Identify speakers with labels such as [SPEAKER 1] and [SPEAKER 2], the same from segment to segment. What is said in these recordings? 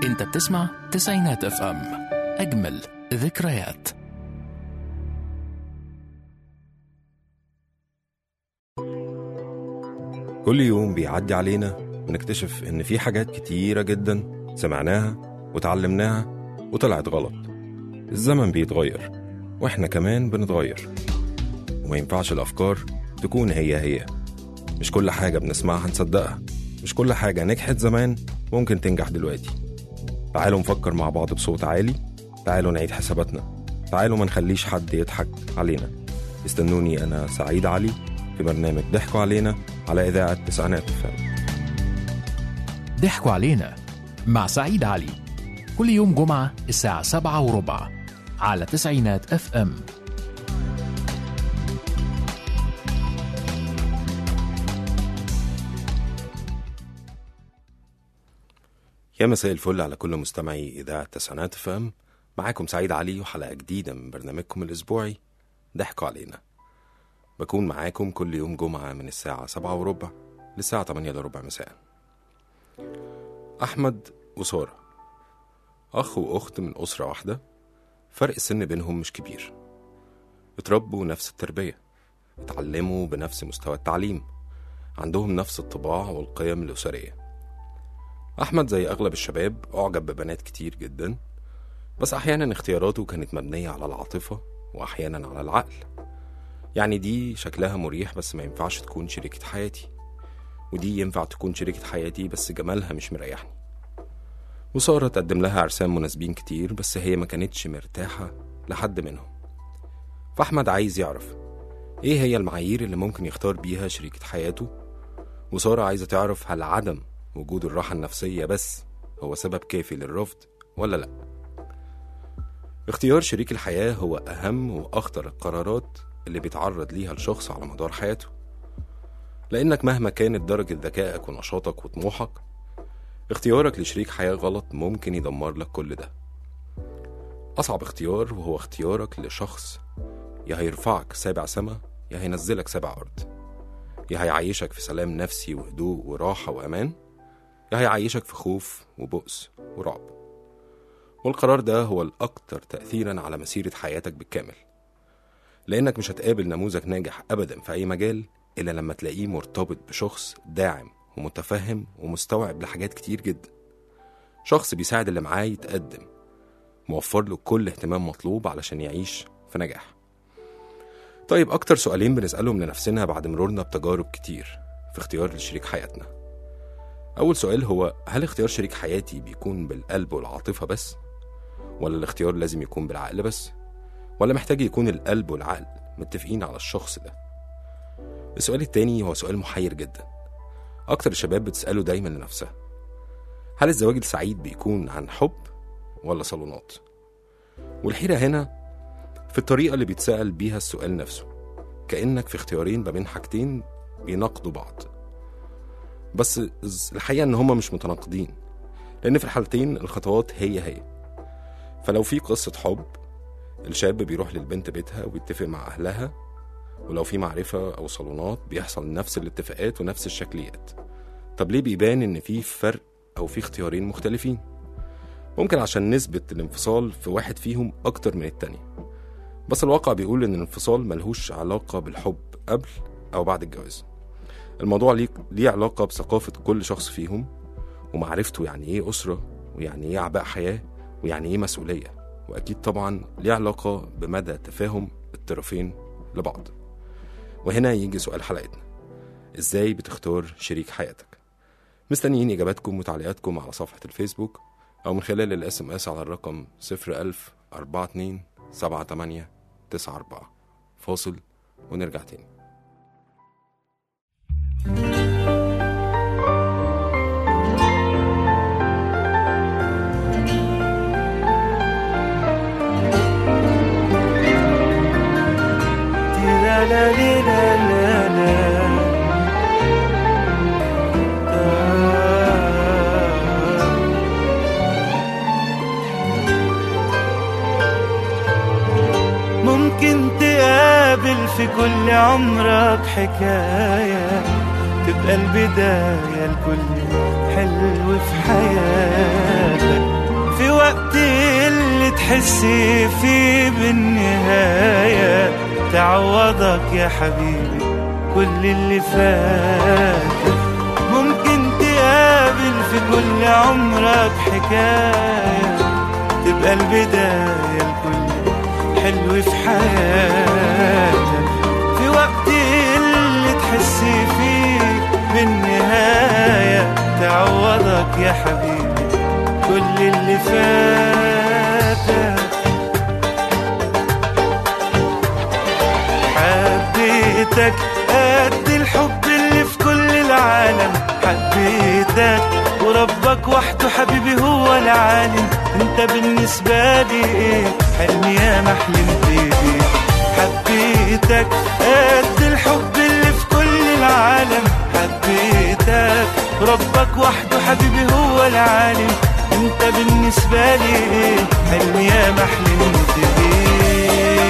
[SPEAKER 1] انت بتسمع تسعينات اف ام اجمل ذكريات
[SPEAKER 2] كل يوم بيعدي علينا ونكتشف إن في حاجات كتيرة جدا سمعناها وتعلمناها وطلعت غلط الزمن بيتغير وإحنا كمان بنتغير وما ينفعش الأفكار تكون هي هي مش كل حاجة بنسمعها نصدقها مش كل حاجة نجحت زمان ممكن تنجح دلوقتي تعالوا نفكر مع بعض بصوت عالي تعالوا نعيد حساباتنا تعالوا ما نخليش حد يضحك علينا استنوني أنا سعيد علي في برنامج ضحكوا علينا على إذاعة تسعينات الفم
[SPEAKER 1] ضحكوا علينا مع سعيد علي كل يوم جمعة الساعة سبعة وربع على تسعينات اف ام
[SPEAKER 2] يا مساء الفل على كل مستمعي إذاعة تسعينات فم معاكم سعيد علي وحلقة جديدة من برنامجكم الأسبوعي ضحكوا علينا بكون معاكم كل يوم جمعة من الساعة سبعة وربع للساعة تمانية إلا ربع مساء أحمد وسارة أخ وأخت من أسرة واحدة فرق السن بينهم مش كبير اتربوا نفس التربية اتعلموا بنفس مستوى التعليم عندهم نفس الطباع والقيم الأسرية أحمد زي أغلب الشباب أعجب ببنات كتير جدا بس أحيانا اختياراته كانت مبنية على العاطفة وأحيانا على العقل يعني دي شكلها مريح بس ما ينفعش تكون شريكة حياتي ودي ينفع تكون شريكة حياتي بس جمالها مش مريحني وسارة تقدم لها عرسان مناسبين كتير بس هي ما كانتش مرتاحة لحد منهم فأحمد عايز يعرف إيه هي المعايير اللي ممكن يختار بيها شريكة حياته وسارة عايزة تعرف هل عدم وجود الراحة النفسية بس هو سبب كافي للرفض ولا لأ اختيار شريك الحياة هو أهم وأخطر القرارات اللي بيتعرض ليها الشخص على مدار حياته لأنك مهما كانت درجة ذكائك ونشاطك وطموحك اختيارك لشريك حياة غلط ممكن يدمر لك كل ده أصعب اختيار وهو اختيارك لشخص يا هيرفعك سابع سما يا هينزلك سابع أرض يا هيعيشك في سلام نفسي وهدوء وراحة وأمان يا هيعيشك في خوف وبؤس ورعب والقرار ده هو الأكثر تأثيرا على مسيرة حياتك بالكامل لأنك مش هتقابل نموذج ناجح أبدا في أي مجال إلا لما تلاقيه مرتبط بشخص داعم ومتفهم ومستوعب لحاجات كتير جدا شخص بيساعد اللي معاه يتقدم موفر له كل اهتمام مطلوب علشان يعيش في نجاح طيب أكتر سؤالين بنسألهم لنفسنا بعد مرورنا بتجارب كتير في اختيار لشريك حياتنا أول سؤال هو هل اختيار شريك حياتي بيكون بالقلب والعاطفة بس؟ ولا الاختيار لازم يكون بالعقل بس؟ ولا محتاج يكون القلب والعقل متفقين على الشخص ده؟ السؤال التاني هو سؤال محير جدا أكتر الشباب بتسأله دايما لنفسها هل الزواج السعيد بيكون عن حب ولا صالونات؟ والحيرة هنا في الطريقة اللي بيتسأل بيها السؤال نفسه كأنك في اختيارين ما بين حاجتين بيناقضوا بعض بس الحقيقة إن هما مش متناقضين لأن في الحالتين الخطوات هي هي فلو في قصة حب الشاب بيروح للبنت بيتها وبيتفق مع أهلها ولو في معرفة أو صالونات بيحصل نفس الاتفاقات ونفس الشكليات طب ليه بيبان إن في فرق أو في اختيارين مختلفين ممكن عشان نسبة الانفصال في واحد فيهم أكتر من التاني بس الواقع بيقول إن الانفصال ملهوش علاقة بالحب قبل أو بعد الجواز الموضوع ليه, ليه علاقة بثقافة كل شخص فيهم ومعرفته يعني إيه أسرة ويعني إيه أعباء حياة ويعني إيه مسؤولية وأكيد طبعا ليه علاقة بمدى تفاهم الطرفين لبعض وهنا يجي سؤال حلقتنا إزاي بتختار شريك حياتك مستنيين إجاباتكم وتعليقاتكم على صفحة الفيسبوك أو من خلال الاس ام اس على الرقم 01000 42 78 94 فاصل ونرجع تاني
[SPEAKER 3] لا لا لا لا لا ممكن تقابل في كل عمرك حكاية تبقى البداية لكل حلو في حياتك وقت اللي تحسي فيه بالنهاية تعوضك يا حبيبي كل اللي فات ممكن تقابل في كل عمرك حكاية تبقى البداية لكل حلو في حياتك في وقت اللي تحسي فيه بالنهاية تعوضك يا حبيبي كل اللي فاتك حبيتك قد الحب اللي في كل العالم حبيتك وربك وحده حبيبي هو العالم انت بالنسبة لي ايه حلمي يا ما حلمت بيه حبيتك قد الحب اللي في كل العالم حبيتك ربك وحده حبيبي هو العالم انت بالنسبة لي ايه حلمي يا ما حلمت بيه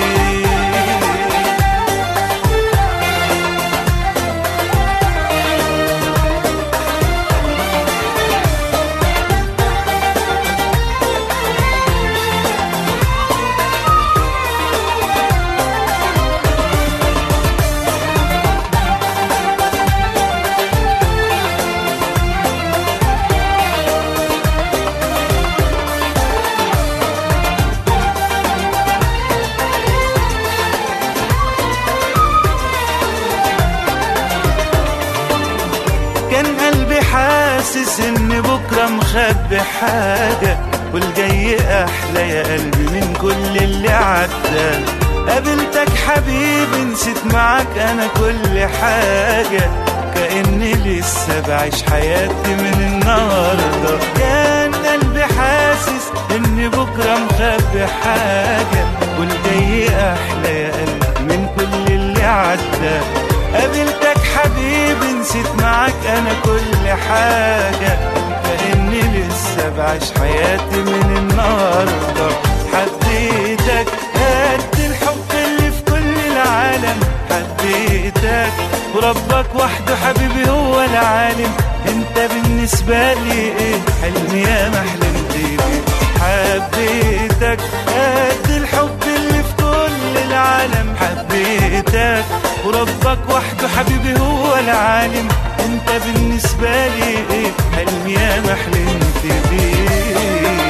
[SPEAKER 3] كان قلبي حاسس ان بكره مخبي حاجه والجاي احلى يا قلبي من كل اللي عدى قابلتك حبيبي نسيت معاك انا كل حاجه كاني لسه بعيش حياتي من النهارده كان قلبي حاسس ان بكره مخبي حاجه والجاي احلى يا قلبي من كل اللي عدى قابلتك حبيبي نسيت معاك انا كل حاجة كأني لسه بعيش حياتي من النهاردة حبيتك قد الحب اللي في كل العالم حبيتك وربك وحده حبيبي هو العالم انت بالنسبة لي ايه حلمي يا ما حلمت بيه حبيتك قد الحب اللي في كل العالم حبيتك وربك وحده حبيبي هو العالم انت بالنسبة لي ايه حلمي يا ما حلمت بيه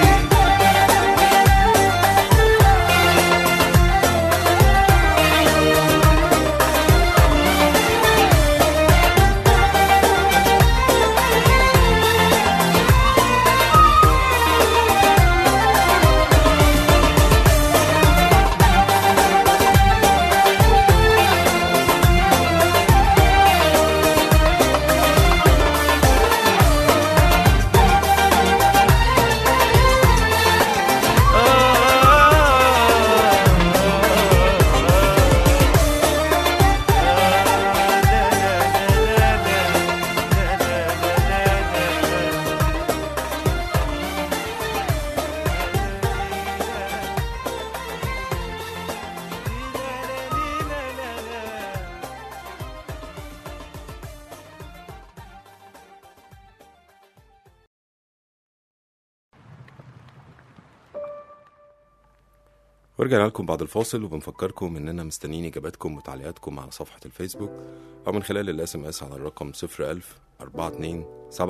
[SPEAKER 2] ورجعنا لكم بعد الفاصل وبنفكركم اننا مستنيين اجاباتكم وتعليقاتكم على صفحه الفيسبوك او من خلال الاس ام اس على الرقم 01000 42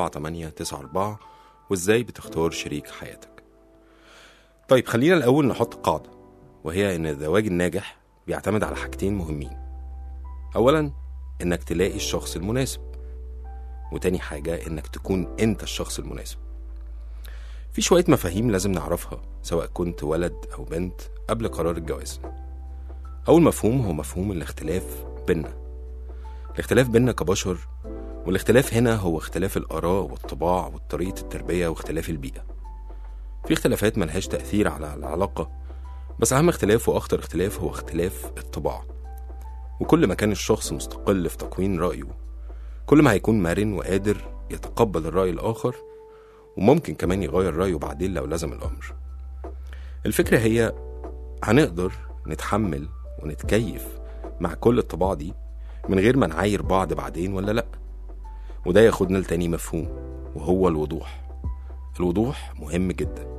[SPEAKER 2] 7894 وازاي بتختار شريك حياتك طيب خلينا الاول نحط قاعده وهي ان الزواج الناجح بيعتمد على حاجتين مهمين اولا انك تلاقي الشخص المناسب وتاني حاجه انك تكون انت الشخص المناسب في شوية مفاهيم لازم نعرفها سواء كنت ولد أو بنت قبل قرار الجواز أول مفهوم هو مفهوم الاختلاف بينا الاختلاف بينا كبشر والاختلاف هنا هو اختلاف الآراء والطباع وطريقة التربية واختلاف البيئة في اختلافات ملهاش تأثير على العلاقة بس أهم اختلاف وأخطر اختلاف هو اختلاف الطباع وكل ما كان الشخص مستقل في تكوين رأيه كل ما هيكون مرن وقادر يتقبل الرأي الآخر وممكن كمان يغير رأيه بعدين لو لزم الأمر الفكرة هي هنقدر نتحمل ونتكيف مع كل الطباع دي من غير ما نعاير بعض بعدين ولا لأ وده ياخدنا لتاني مفهوم وهو الوضوح الوضوح مهم جدا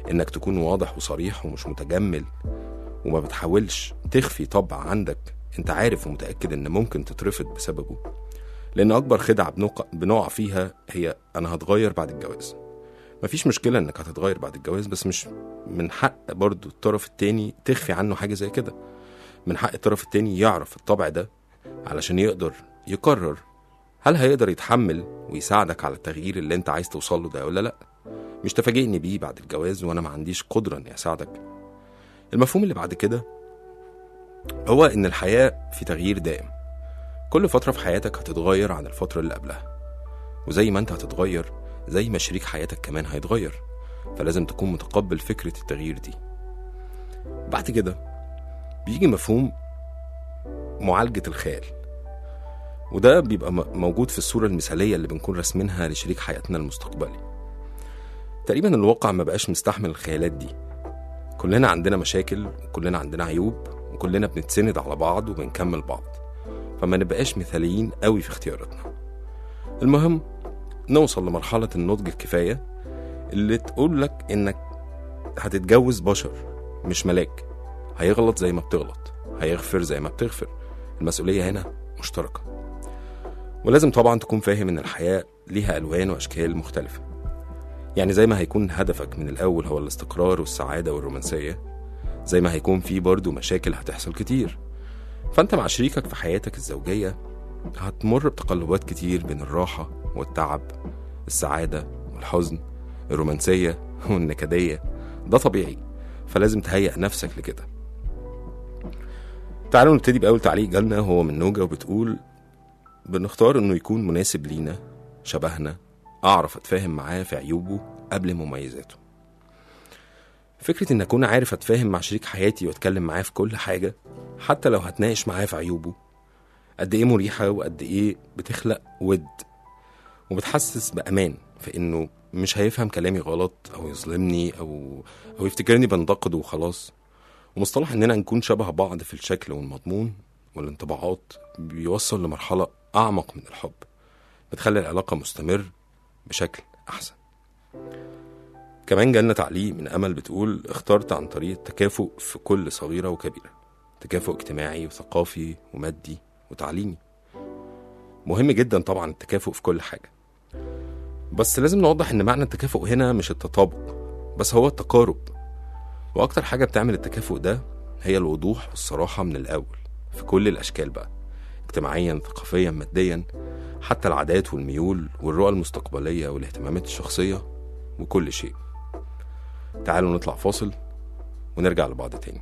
[SPEAKER 2] انك تكون واضح وصريح ومش متجمل وما بتحاولش تخفي طبع عندك انت عارف ومتأكد ان ممكن تترفض بسببه لان اكبر خدعة بنقع, بنقع فيها هي انا هتغير بعد الجواز مفيش مشكلة انك هتتغير بعد الجواز بس مش من حق برضو الطرف التاني تخفي عنه حاجة زي كده من حق الطرف التاني يعرف الطبع ده علشان يقدر يقرر هل هيقدر يتحمل ويساعدك على التغيير اللي انت عايز توصل له ده ولا لا مش تفاجئني بيه بعد الجواز وانا ما عنديش قدرة اني اساعدك المفهوم اللي بعد كده هو ان الحياة في تغيير دائم كل فترة في حياتك هتتغير عن الفترة اللي قبلها وزي ما انت هتتغير زي ما شريك حياتك كمان هيتغير فلازم تكون متقبل فكرة التغيير دي بعد كده بيجي مفهوم معالجة الخيال وده بيبقى م- موجود في الصورة المثالية اللي بنكون راسمينها لشريك حياتنا المستقبلي تقريبا الواقع ما بقاش مستحمل الخيالات دي كلنا عندنا مشاكل وكلنا عندنا عيوب وكلنا بنتسند على بعض وبنكمل بعض فما نبقاش مثاليين قوي في اختياراتنا المهم نوصل لمرحلة النضج الكفاية اللي تقول لك إنك هتتجوز بشر مش ملاك هيغلط زي ما بتغلط هيغفر زي ما بتغفر المسؤولية هنا مشتركة ولازم طبعا تكون فاهم إن الحياة ليها ألوان وأشكال مختلفة يعني زي ما هيكون هدفك من الأول هو الاستقرار والسعادة والرومانسية زي ما هيكون في برضه مشاكل هتحصل كتير فأنت مع شريكك في حياتك الزوجية هتمر بتقلبات كتير بين الراحة والتعب السعادة والحزن الرومانسية والنكدية ده طبيعي فلازم تهيئ نفسك لكده تعالوا نبتدي بأول تعليق جالنا هو من نوجة وبتقول بنختار إنه يكون مناسب لينا شبهنا أعرف أتفاهم معاه في عيوبه قبل مميزاته فكرة إن أكون عارف أتفاهم مع شريك حياتي وأتكلم معاه في كل حاجة حتى لو هتناقش معاه في عيوبه قد إيه مريحة وقد إيه بتخلق ود وبتحسس بأمان في إنه مش هيفهم كلامي غلط أو يظلمني أو أو يفتكرني بنتقده وخلاص ومصطلح إننا نكون شبه بعض في الشكل والمضمون والانطباعات بيوصل لمرحلة أعمق من الحب بتخلي العلاقة مستمر بشكل أحسن كمان جالنا تعليق من أمل بتقول اخترت عن طريق التكافؤ في كل صغيرة وكبيرة تكافؤ اجتماعي وثقافي ومادي وتعليمي مهم جدا طبعا التكافؤ في كل حاجة بس لازم نوضح ان معنى التكافؤ هنا مش التطابق بس هو التقارب واكتر حاجة بتعمل التكافؤ ده هي الوضوح والصراحة من الأول في كل الأشكال بقى اجتماعيا ثقافيا ماديا حتى العادات والميول والرؤى المستقبلية والاهتمامات الشخصية وكل شيء تعالوا نطلع فاصل ونرجع لبعض تاني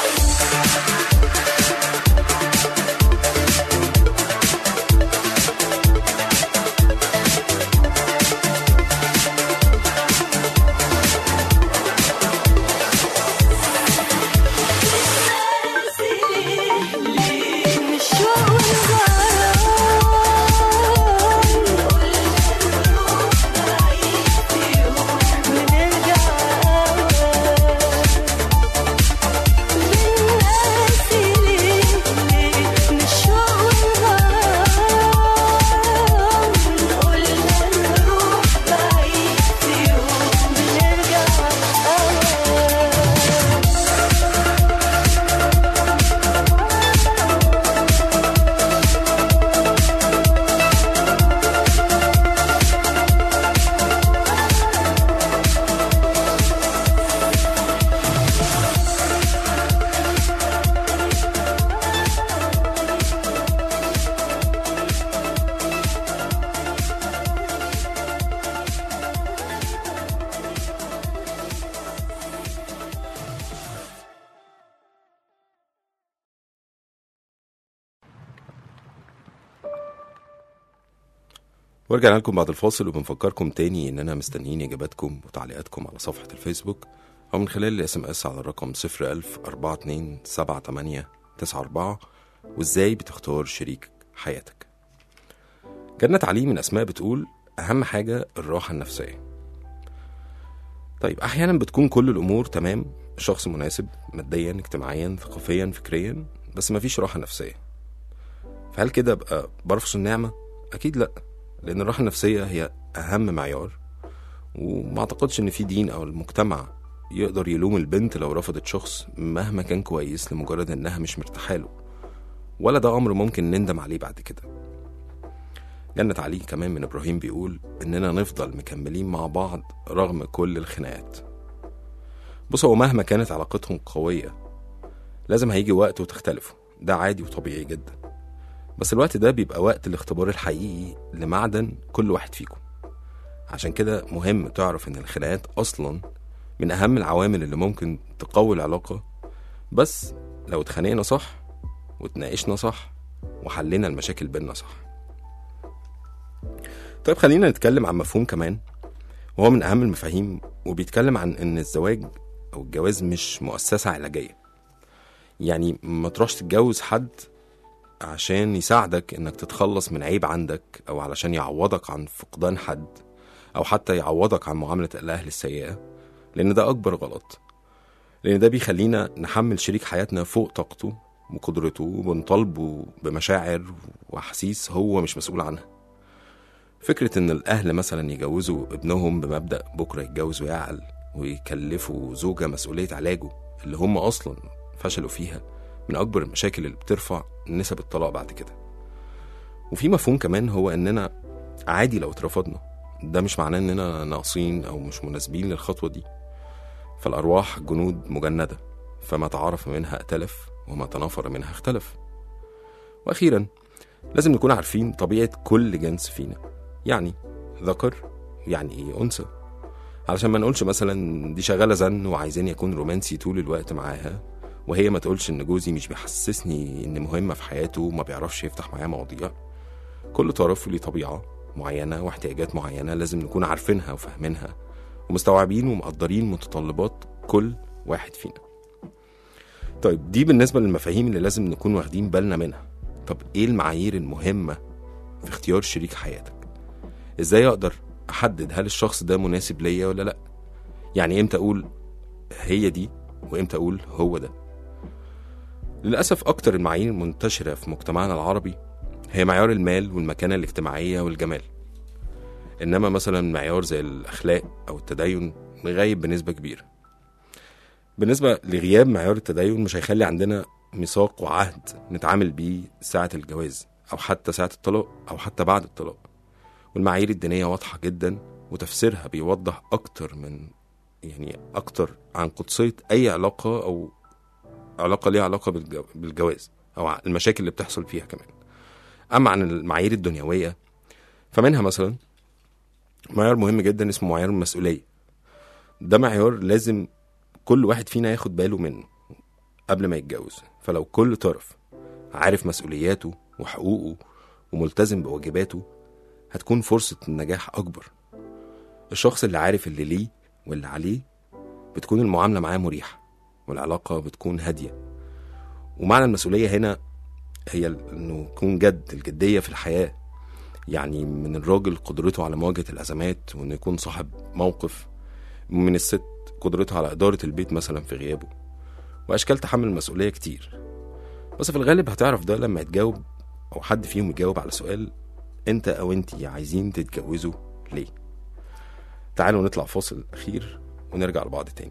[SPEAKER 2] ورجعنا لكم بعد الفاصل وبنفكركم تاني اننا مستنيين اجاباتكم وتعليقاتكم على صفحة الفيسبوك او من خلال الاس ام اس على الرقم 01000 42 78 94 وازاي بتختار شريك حياتك جنة علي من اسماء بتقول اهم حاجة الراحة النفسية طيب احيانا بتكون كل الامور تمام الشخص مناسب ماديا اجتماعيا ثقافيا فكريا بس مفيش راحة نفسية فهل كده ابقى برفض النعمة؟ اكيد لا لان الراحة النفسية هي اهم معيار وما اعتقدش ان في دين او المجتمع يقدر يلوم البنت لو رفضت شخص مهما كان كويس لمجرد انها مش مرتاحه له ولا ده امر ممكن نندم عليه بعد كده جنة علي كمان من ابراهيم بيقول اننا نفضل مكملين مع بعض رغم كل الخناقات بص هو مهما كانت علاقتهم قوية لازم هيجي وقت وتختلفوا ده عادي وطبيعي جدا بس الوقت ده بيبقى وقت الاختبار الحقيقي لمعدن كل واحد فيكم عشان كده مهم تعرف ان الخناقات اصلا من اهم العوامل اللي ممكن تقوي العلاقة بس لو اتخانقنا صح واتناقشنا صح وحلينا المشاكل بينا صح طيب خلينا نتكلم عن مفهوم كمان وهو من اهم المفاهيم وبيتكلم عن ان الزواج او الجواز مش مؤسسة علاجية يعني ما تروحش تتجوز حد عشان يساعدك انك تتخلص من عيب عندك او علشان يعوضك عن فقدان حد او حتى يعوضك عن معاملة الاهل السيئة لان ده اكبر غلط لان ده بيخلينا نحمل شريك حياتنا فوق طاقته وقدرته وبنطالبه بمشاعر واحاسيس هو مش مسؤول عنها فكرة إن الأهل مثلا يجوزوا ابنهم بمبدأ بكرة يتجوز ويعقل ويكلفوا زوجة مسؤولية علاجه اللي هم أصلا فشلوا فيها من أكبر المشاكل اللي بترفع نسب الطلاق بعد كده وفي مفهوم كمان هو إننا عادي لو اترفضنا ده مش معناه إننا ناقصين أو مش مناسبين للخطوة دي فالأرواح جنود مجندة فما تعارف منها ائتلف وما تنافر منها اختلف وأخيرا لازم نكون عارفين طبيعة كل جنس فينا يعني ذكر يعني ايه انثى علشان ما نقولش مثلا دي شغاله زن وعايزين يكون رومانسي طول الوقت معاها وهي ما تقولش ان جوزي مش بيحسسني ان مهمه في حياته وما بيعرفش يفتح معايا مواضيع كل طرف ليه طبيعه معينه واحتياجات معينه لازم نكون عارفينها وفاهمينها ومستوعبين ومقدرين متطلبات كل واحد فينا طيب دي بالنسبه للمفاهيم اللي لازم نكون واخدين بالنا منها طب ايه المعايير المهمه في اختيار شريك حياتك ازاي اقدر احدد هل الشخص ده مناسب ليا ولا لا يعني امتى اقول هي دي وامتى اقول هو ده للاسف اكتر المعايير المنتشره في مجتمعنا العربي هي معيار المال والمكانه الاجتماعيه والجمال انما مثلا معيار زي الاخلاق او التدين غايب بنسبه كبيره بالنسبه لغياب معيار التدين مش هيخلي عندنا ميثاق وعهد نتعامل بيه ساعه الجواز او حتى ساعه الطلاق او حتى بعد الطلاق والمعايير الدينية واضحة جدا وتفسيرها بيوضح أكتر من يعني أكتر عن قدسية أي علاقة أو علاقة ليها علاقة بالجو- بالجواز أو ع- المشاكل اللي بتحصل فيها كمان أما عن المعايير الدنيوية فمنها مثلا معيار مهم جدا اسمه معيار المسؤولية ده معيار لازم كل واحد فينا ياخد باله منه قبل ما يتجوز فلو كل طرف عارف مسؤولياته وحقوقه وملتزم بواجباته هتكون فرصة النجاح أكبر الشخص اللي عارف اللي ليه واللي عليه بتكون المعاملة معاه مريحة والعلاقة بتكون هادية ومعنى المسؤولية هنا هي انه يكون جد الجدية في الحياة يعني من الراجل قدرته على مواجهة الأزمات وإنه يكون صاحب موقف من الست قدرتها على إدارة البيت مثلا في غيابه وأشكال تحمل المسؤولية كتير بس في الغالب هتعرف ده لما يتجاوب أو حد فيهم يجاوب على سؤال أنت أو أنتي عايزين تتجوزوا ليه تعالوا نطلع فاصل أخير ونرجع لبعض تاني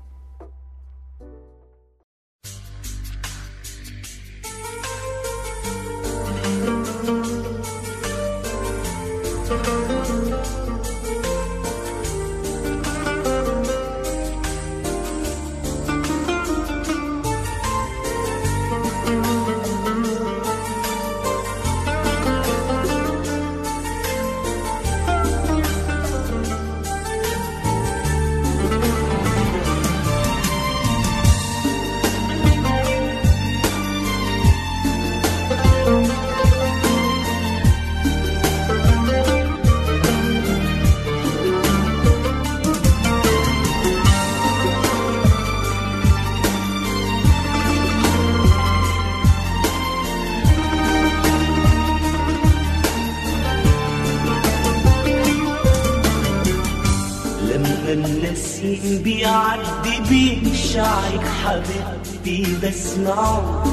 [SPEAKER 4] لما النسيم بيعدي بين شعرك حبيبتي بسمعه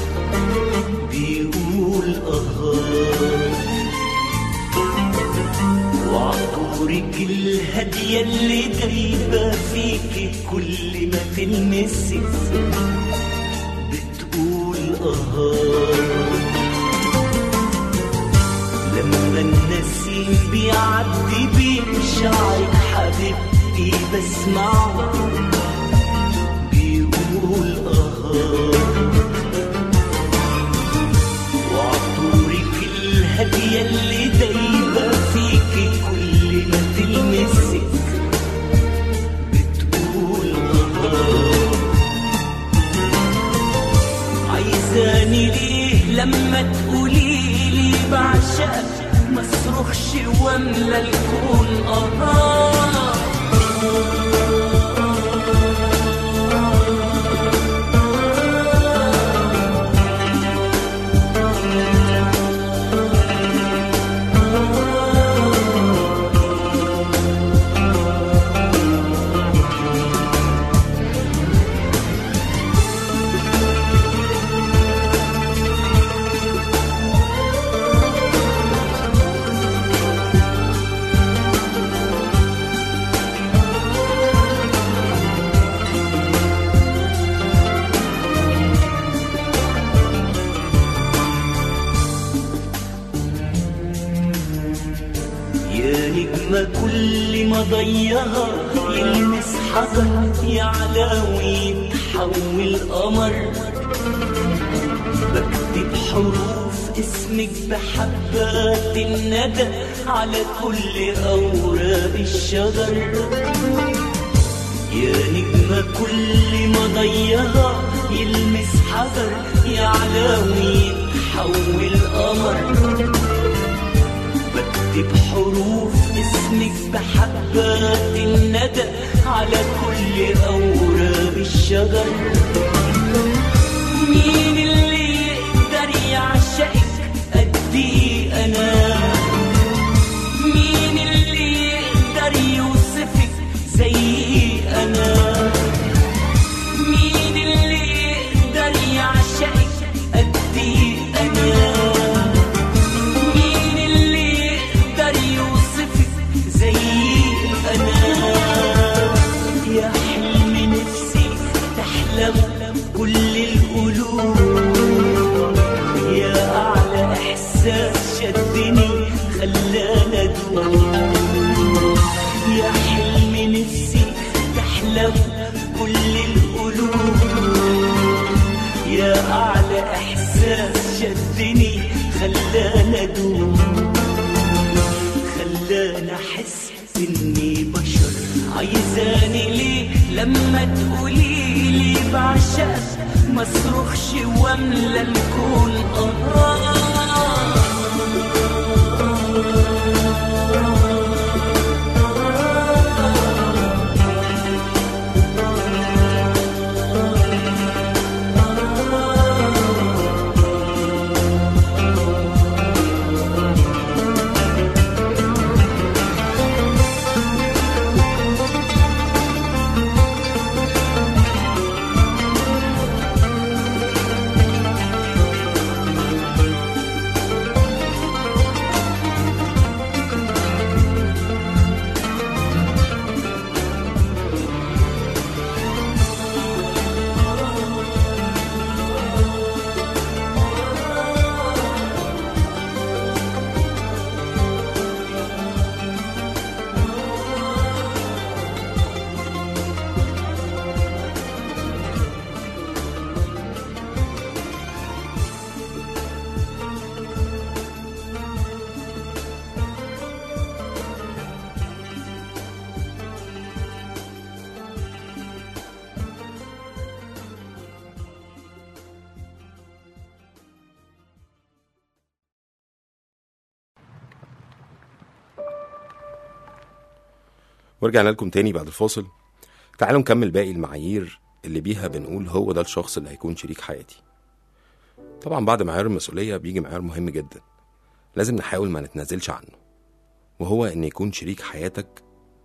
[SPEAKER 4] بيقول أهات وعطورك الهادية اللي دايبة فيكي كل ما تلمسك بتقول أهات لما النسيم بيعدي بين شعرك حبيبتي بسمعه بيقول اه وعطورك الهادية اللي دايبة فيكي كل ما تلمسك بتقول اه عايزاني ليه لما تقولي لي بعشقك ما اصرخش واملى الكون اه يا نجمة كل ما ضيها يلمس حجر يعلى ويتحول قمر بكتب حروف اسمك بحبات الندى على كل أوراق الشجر يا نجمة كل ما ضيها يلمس حجر يعلى ويتحول قمر بكتب حروف اسمك بحبات الندى على كل أوراق الشجر مين اللي يقدر يعشقك قدي أنا مين اللي يقدر يوصفك زي أنا مين اللي يقدر يعشقك قدي أنا مين اللي يقدر يوصفك زي انا يا حلم نفسي تحلم كل القلوب يا اعلى احساس شدني خلانا ادوم يا حلم نفسي تحلم كل القلوب يا اعلى احساس شدني خلانا ادوم خلانا احس اني بشر عايزاني ليه لما تقولي لي بعشقك ما ما اصرخش واملى الكون آه
[SPEAKER 2] ورجعنا لكم تاني بعد الفاصل تعالوا نكمل باقي المعايير اللي بيها بنقول هو ده الشخص اللي هيكون شريك حياتي طبعا بعد معيار المسؤولية بيجي معيار مهم جدا لازم نحاول ما نتنازلش عنه وهو ان يكون شريك حياتك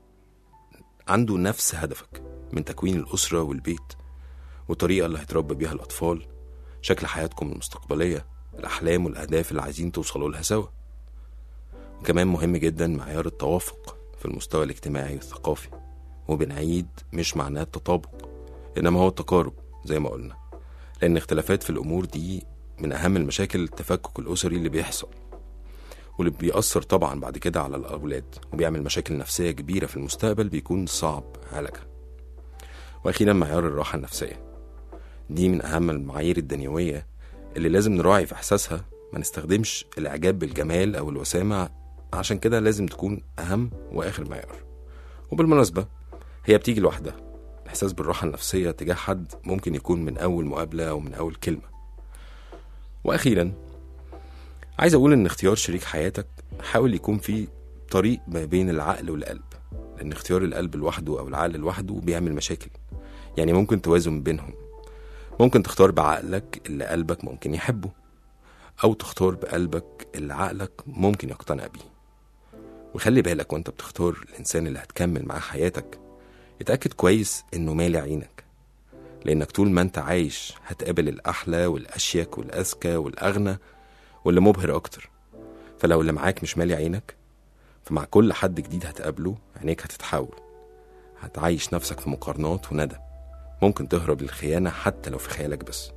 [SPEAKER 2] عنده نفس هدفك من تكوين الأسرة والبيت والطريقة اللي هيتربى بيها الأطفال شكل حياتكم المستقبلية الأحلام والأهداف اللي عايزين توصلوا لها سوا وكمان مهم جدا معيار التوافق في المستوى الاجتماعي والثقافي وبنعيد مش معناه التطابق إنما هو التقارب زي ما قلنا لأن اختلافات في الأمور دي من أهم المشاكل التفكك الأسري اللي بيحصل واللي بيأثر طبعا بعد كده على الأولاد وبيعمل مشاكل نفسية كبيرة في المستقبل بيكون صعب علاجها وأخيرا معيار الراحة النفسية دي من أهم المعايير الدنيوية اللي لازم نراعي في إحساسها ما نستخدمش الإعجاب بالجمال أو الوسامة عشان كده لازم تكون أهم وآخر معيار وبالمناسبة هي بتيجي لوحدها الإحساس بالراحة النفسية تجاه حد ممكن يكون من أول مقابلة أو من أول كلمة وأخيرا عايز أقول إن اختيار شريك حياتك حاول يكون في طريق ما بين العقل والقلب لأن اختيار القلب لوحده أو العقل لوحده بيعمل مشاكل يعني ممكن توازن بينهم ممكن تختار بعقلك اللي قلبك ممكن يحبه أو تختار بقلبك اللي عقلك ممكن يقتنع بيه وخلي بالك وانت بتختار الإنسان اللي هتكمل معاه حياتك اتأكد كويس إنه مالي عينك لأنك طول ما انت عايش هتقابل الأحلى والأشيك والأذكى والأغنى واللي مبهر أكتر فلو اللي معاك مش مالي عينك فمع كل حد جديد هتقابله عينيك هتتحول هتعيش نفسك في مقارنات وندى ممكن تهرب للخيانة حتى لو في خيالك بس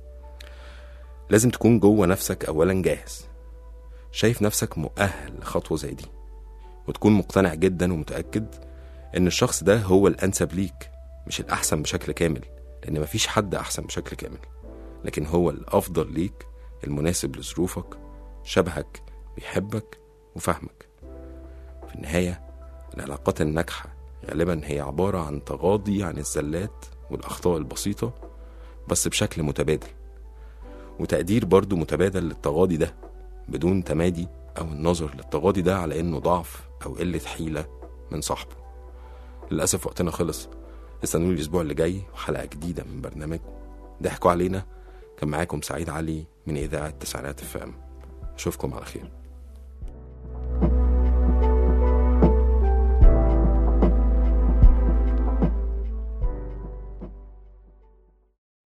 [SPEAKER 2] لازم تكون جوه نفسك أولا جاهز شايف نفسك مؤهل لخطوة زي دي وتكون مقتنع جدا ومتأكد إن الشخص ده هو الأنسب ليك مش الأحسن بشكل كامل لأن مفيش حد أحسن بشكل كامل لكن هو الأفضل ليك المناسب لظروفك شبهك بيحبك وفاهمك في النهاية العلاقات الناجحة غالبا هي عبارة عن تغاضي عن الزلات والأخطاء البسيطة بس بشكل متبادل وتقدير برضو متبادل للتغاضي ده بدون تمادي أو النظر للتغاضي ده على إنه ضعف أو قلة حيلة من صاحبه للأسف وقتنا خلص استنوني الأسبوع اللي جاي وحلقة جديدة من برنامجكم ضحكوا علينا كان معاكم سعيد علي من إذاعة تسعينات فام أشوفكم على خير